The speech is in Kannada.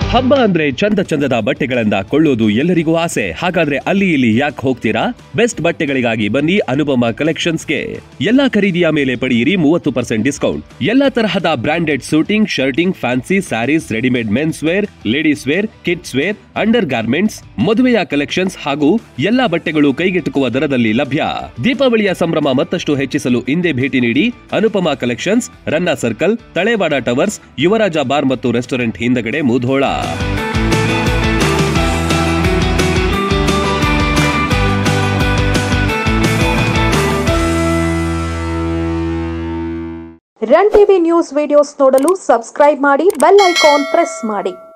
ಹಬ್ಬ ಅಂದ್ರೆ ಚಂದ ಚಂದದ ಬಟ್ಟೆಗಳನ್ನ ಕೊಳ್ಳೋದು ಎಲ್ಲರಿಗೂ ಆಸೆ ಹಾಗಾದ್ರೆ ಅಲ್ಲಿ ಇಲ್ಲಿ ಯಾಕೆ ಹೋಗ್ತೀರಾ ಬೆಸ್ಟ್ ಬಟ್ಟೆಗಳಿಗಾಗಿ ಬನ್ನಿ ಅನುಪಮ ಕಲೆಕ್ಷನ್ಸ್ಗೆ ಎಲ್ಲಾ ಖರೀದಿಯ ಮೇಲೆ ಪಡೆಯಿರಿ ಮೂವತ್ತು ಪರ್ಸೆಂಟ್ ಡಿಸ್ಕೌಂಟ್ ಎಲ್ಲಾ ತರಹದ branded suiting shirting fancy saris readymade men's wear ladies wear kids wear undergarments ಮದುವೆಯ ಕಲೆಕ್ಷನ್ಸ್ ಹಾಗೂ ಎಲ್ಲಾ ಬಟ್ಟೆಗಳು ಕೈಗೆಟುಕುವ ದರದಲ್ಲಿ ಲಭ್ಯ ದೀಪಾವಳಿಯ ಸಂಭ್ರಮ ಮತ್ತಷ್ಟು ಹೆಚ್ಚಿಸಲು ಹಿಂದೆ ಭೇಟಿ ನೀಡಿ Anupama collections Ranna circle Talewada towers Yuvaraja bar ಮತ್ತು ರೆಸ್ಟೋರೆಂಟ್ ಹಿಂದಗಡೆ Mudhol run TV news videos ನೋಡಲು ಸಬ್ಸ್ಕ್ರೈಬ್ ಮಾಡಿ ಬೆಲ್ ಐಕಾನ್ ಪ್ರೆಸ್ ಮಾಡಿ